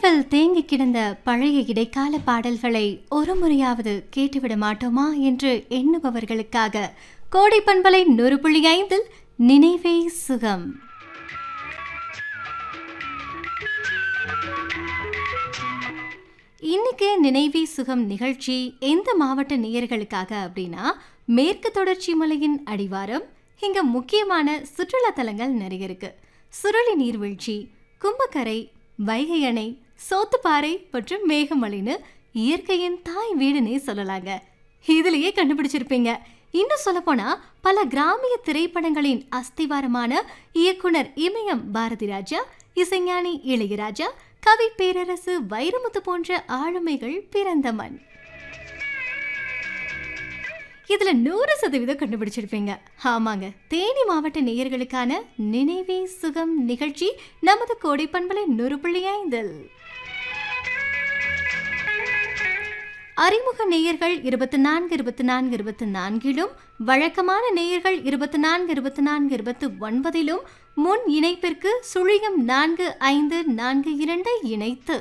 நினைவில் தேங்கி கிடந்த பழைய இடைக்கால பாடல்களை ஒரு முறையாவது கேட்டுவிட மாட்டோமா என்று எண்ணுபவர்களுக்காக கோடை பண்பலை நூறு புள்ளி ஐந்தில் நினைவே சுகம் இன்னைக்கு நினைவே சுகம் நிகழ்ச்சி எந்த மாவட்ட நேயர்களுக்காக அப்படின்னா மேற்கு தொடர்ச்சி மலையின் அடிவாரம் இங்க முக்கியமான சுற்றுலா தலங்கள் நிறைய இருக்கு சுருளி நீர்வீழ்ச்சி கும்பக்கரை வைகை அணை சோத்துப்பாறை மற்றும் மேகமலைன்னு இயற்கையின் தாய் வீடுனே சொல்லலாங்க இதுலயே கண்டுபிடிச்சிருப்பீங்க இன்னும் சொல்லப்போனா பல கிராமிய திரைப்படங்களின் அஸ்திவாரமான இயக்குனர் இமயம் பாரதி ராஜா இசைஞானி இளையராஜா கவி பேரரசு வைரமுத்து போன்ற ஆளுமைகள் பிறந்த மண் இதுல நூறு சதவீதம் கண்டுபிடிச்சிருப்பீங்க ஆமாங்க தேனி மாவட்ட நேயர்களுக்கான நினைவே சுகம் நிகழ்ச்சி நமது கோடை பண்பலை நூறு புள்ளி ஐந்தில் அறிமுக நேயர்கள் இருபத்தி நான்கு இருபத்தி நான்கு இருபத்தி நான்கிலும் வழக்கமான நேயர்கள் இருபத்தி நான்கு இருபத்தி நான்கு இருபத்தி ஒன்பதிலும் முன் இணைப்பிற்கு சுழியம் நான்கு ஐந்து நான்கு இரண்டை இணைத்து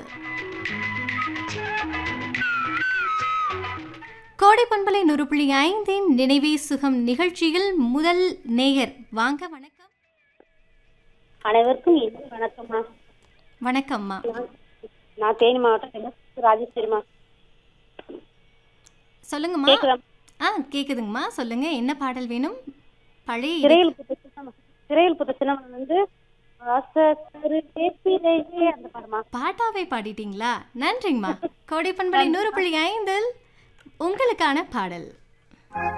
கோடை பண்பலை நூறு புள்ளி ஐந்தின் நினைவே சுகம் நிகழ்ச்சியில் முதல் நேயர் வாங்க வணக்கம் அனைவருக்கும் இனிய வணக்கம்மா வணக்கம்மா நான் நான் தேனி மாவட்டம் ராஜேஸ்வரிமா சொல்லுங்கம்மா கேக்குதா ஆ கேக்குதுங்கம்மா சொல்லுங்க என்ன பாடல் வேணும் பழைய இட- சிறையில் புத்த சின்னம் சிறையில் புத்த சின்னம் வந்து ஆசக்கரு வேப்பிலையே அந்த படமா பாட்டாவே பாடிட்டீங்களா நன்றிங்கம்மா கோடை பண்பலை நூறு புள்ளி ஐந்தில் உங்களுக்கான பாடல்